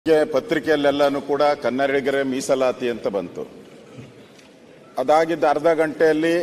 ಗೆ ಪತ್ರಿಕೆಯಲ್ಲೆಲ್ಲಾನು ಕೂಡ ಕನ್ನಡಿಗರೇ ಮೀಸಲಾತಿ ಅಂತ ಬಂತು ಅದಾಗಿದ್ದ ಅರ್ಧ ಗಂಟೆಯಲ್ಲಿ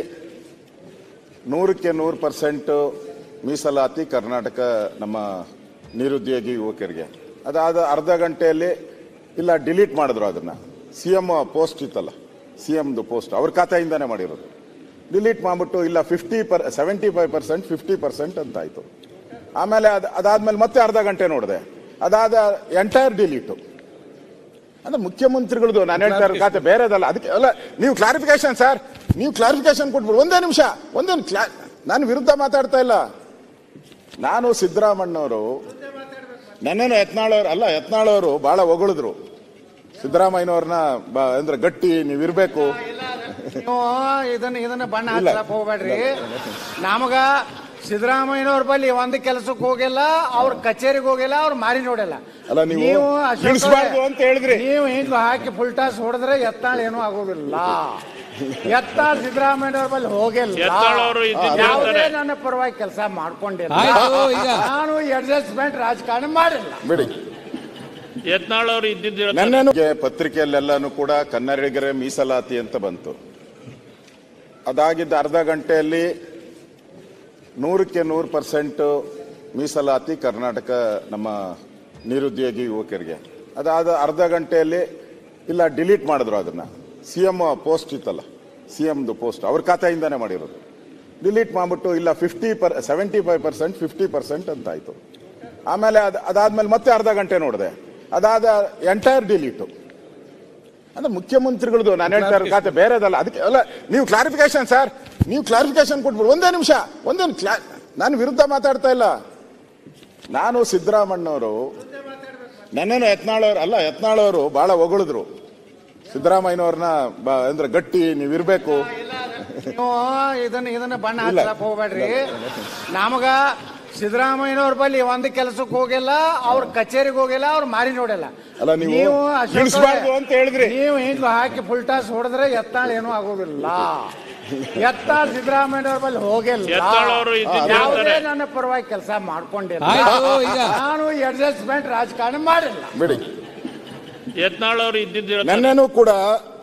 ನೂರಕ್ಕೆ ನೂರು ಪರ್ಸೆಂಟ್ ಮೀಸಲಾತಿ ಕರ್ನಾಟಕ ನಮ್ಮ ನಿರುದ್ಯೋಗಿ ಯುವಕರಿಗೆ ಅದಾದ ಅರ್ಧ ಗಂಟೆಯಲ್ಲಿ ಇಲ್ಲ ಡಿಲೀಟ್ ಮಾಡಿದ್ರು ಅದನ್ನ ಸಿ ಎಂ ಪೋಸ್ಟ್ ಇತ್ತಲ್ಲ ಸಿ ಎಮ್ದು ಪೋಸ್ಟ್ ಅವ್ರ ಖಾತೆಯಿಂದಾನೇ ಮಾಡಿರೋದು ಡಿಲೀಟ್ ಮಾಡ್ಬಿಟ್ಟು ಇಲ್ಲ fifty per seventy five percent fifty percent ಅಂತ ಆಯ್ತು ಆಮೇಲೆ ಅದ್ ಅದಾದ್ಮೇಲೆ ಮತ್ತೆ ಅರ್ಧ ಗಂಟೆ ನೋಡಿದೆ ಅದಾದ ಎಂಟೈರ್ ಡಿಲೀಟು ಅಂದ್ರೆ ಮುಖ್ಯಮಂತ್ರಿಗಳದು ನಾನು ಹೇಳ್ತಾ ಇರೋ ಖಾತೆ ಬೇರೆದಲ್ಲ ಅದಕ್ಕೆ ಅಲ್ಲ ನೀವು ಕ್ಲಾರಿಫಿಕೇಶನ್ ಸರ್ ನೀವು ಕ್ಲಾರಿಫಿಕೇಶನ್ ಕೊಟ್ಬಿಡು ಒಂದೇ ನಿಮಿಷ ಒಂದೇ ಕ್ಲಾ ನಾನು ವಿರುದ್ಧ ಮಾತಾಡ್ತಾ ಇಲ್ಲ ನಾನು ಸಿದ್ದರಾಮಣ್ಣವರು ನನ್ನನ್ನು ಯತ್ನಾಳವ್ರು ಅಲ್ಲ ಯತ್ನಾಳವರು ಬಹಳ ಹೊಗಳಿದ್ರು ಸಿದ್ದರಾಮಯ್ಯನವ್ರನ್ನ ಬ- ಅಂದ್ರೆ ಗಟ್ಟಿ ನೀವಿರ್ಬೇಕು ನೀವು ಇದನ್ನ ಇದನ್ನ ಬಣ್ಣ ಇಲ್ಲ. ಹಚ್ಚಲಕ್ ಹೋಗ್ಬೇಡ್ರಿ ನಮಗ ಸಿದ್ದರಾಮಯ್ಯನವ್ರ ಬಳಿ ಒಂದ್ ಕೆಲಸಕ್ಕೆ ಹೋಗಿಲ್ಲ ಅವ್ರ ಕಚೇರಿಗೆ ಹೋಗಿಲ್ಲ ಅವ್ರ ಮಾರಿ ನೋಡಿಲ್ಲ ಅಲ್ಲ, ನೀವು ಅಶೋಕ್ ಇಳಿಸ್ಬಾರ್ದು ಅವ್ರೆ, ಅಂತ ಹೇಳಿದ್ರಿ. ನೀವು ಹಿಂಗ್ ಹಾಕಿ ಫುಲ್ ಟಾಸ್ ಹೊಡೆದ್ರೆ ಎತ್ತಾಳ ಏನೂ ಆಗೋದಿಲ್ಲ ಎತ್ತಾಳ ಸಿದ್ದರಾಮಯ್ಯನವ್ರ ಬಳಿ ಹೋಗಿಲ್ಲ ಯತ್ನಾಳ್ ಅವರು ಇದ್ದಿದ್ದು ಯಾವುದೇ ಹೇಳ್ತಾರೆ. ನನ್ನ ಪರವಾಗಿ ಕೆಲಸ ಮಾಡ್ಕೊಂಡಿಲ್ಲ ಆಯ್ತು, ಈಗ. ನಾನು ಅಡ್ಜಸ್ಟ್ಮೆಂಟ್ ರಾಜಕಾರಣ ಮಾಡಿಲ್ಲ ಬಿಡಿ ಯತ್ನಾಳ್ ಅವರು ಇದ್ದಿದ್ದು ಹೇಳ್ತಾರೆ. ನನ್ನೇನು ಗೆ ಪತ್ರಿಕೆಯಲ್ಲೆಲ್ಲಾನು ಕೂಡ ಕನ್ನಡಿಗರೇ ಮೀಸಲಾತಿ ಅಂತ ಬಂತು ಅದಾಗಿದ್ದ ಅರ್ಧ ಗಂಟೆಯಲ್ಲಿ ನೂರಕ್ಕೆ ನೂರು ಪರ್ಸೆಂಟ್ ಮೀಸಲಾತಿ ಕರ್ನಾಟಕ ನಮ್ಮ ನಿರುದ್ಯೋಗಿ ಯುವಕರಿಗೆ ಅದಾದ ಅರ್ಧ ಗಂಟೆಯಲ್ಲಿ ಇಲ್ಲ ಡಿಲೀಟ್ ಮಾಡಿದ್ರು ಅದನ್ನ ಸಿ ಎಂ ಪೋಸ್ಟ್ ಇತ್ತಲ್ಲ ಸಿ ಎಮ್ದು ಪೋಸ್ಟ್ ಅವ್ರ ಖಾತೆಯಿಂದಾನೇ ಮಾಡಿರೋದು ಡಿಲೀಟ್ ಮಾಡ್ಬಿಟ್ಟು ಇಲ್ಲ fifty per seventy five percent fifty percent ಅಂತ ಆಯ್ತು ಆಮೇಲೆ ಅದ್ ಅದಾದ್ಮೇಲೆ ಮತ್ತೆ ಅರ್ಧ ಗಂಟೆ ನೋಡಿದೆ ಅದಾದ ಎಂಟೈರ್ ಡಿಲೀಟು ಅಂದ್ರೆ ಮುಖ್ಯಮಂತ್ರಿಗಳದು ನಾನು ಹೇಳ್ತಾ ಇರೋ ಖಾತೆ ಬೇರೆದಲ್ಲ ಅದಕ್ಕೆ ಅಲ್ಲ ನೀವು ಕ್ಲಾರಿಫಿಕೇಶನ್ ಸರ್ ನೀವು ಕ್ಲಾರಿಫಿಕೇಶನ್ ಕೊಟ್ಬಿಡು ಒಂದೇ ನಿಮಿಷ ಒಂದೇ ಕ್ಲಾ ನಾನು ವಿರುದ್ಧ ಮಾತಾಡ್ತಾ ಇಲ್ಲ ನಾನು ಸಿದ್ದರಾಮಣ್ಣವರು ನನ್ನನ್ನು ಯತ್ನಾಳವ್ರು ಅಲ್ಲ ಯತ್ನಾಳವರು ಬಹಳ ಹೊಗಳಿದ್ರು ಸಿದ್ದರಾಮಯ್ಯನವ್ರನ್ನ ಬ- ಅಂದ್ರೆ ಗಟ್ಟಿ ನೀವಿರ್ಬೇಕು ನೀವು ಇದನ್ನ ಇದನ್ನ ಬಣ್ಣ ಇಲ್ಲ. ಹಚ್ಚಲಕ್ ಹೋಗ್ಬೇಡ್ರಿ ನಮಗ ಸಿದ್ದರಾಮಯ್ಯನವ್ರ ಬಳಿ ಒಂದ್ ಕೆಲಸಕ್ಕೆ ಹೋಗಿಲ್ಲ ಅವ್ರ ಕಚೇರಿಗೆ ಹೋಗಿಲ್ಲ ಅವ್ರ ಮಾರಿ ನೋಡಿಲ್ಲ ಅಲ್ಲ, ನೀವು ಅಶೋಕ್ ಇಳಿಸ್ಬಾರ್ದು ಅವ್ರೆ, ಅಂತ ಹೇಳಿದ್ರಿ. ನೀವು ಹಿಂಗ್ ಹಾಕಿ ಫುಲ್ ಟಾಸ್ ಹೊಡೆದ್ರೆ ಎತ್ತಾಳ ಏನೂ ಆಗೋದಿಲ್ಲ ಎತ್ತಾಳ ಸಿದ್ದರಾಮಯ್ಯನವ್ರ ಬಳಿ ಹೋಗಿಲ್ಲ ಯತ್ನಾಳ್ ಅವರು ಇದ್ದಿದ್ದು ಯಾವುದೇ ಹೇಳ್ತಾರೆ. ನನ್ನ ಪರವಾಗಿ ಕೆಲಸ ಮಾಡ್ಕೊಂಡಿಲ್ಲ ಆಯ್ತು, ಈಗ. ನಾನು ಅಡ್ಜಸ್ಟ್ಮೆಂಟ್ ರಾಜಕಾರಣ ಮಾಡಿಲ್ಲ ಬಿಡಿ ಯತ್ನಾಳ್ ಅವರು ಇದ್ದಿದ್ದು ಹೇಳ್ತಾರೆ. ನನ್ನೇನು ಕೂಡ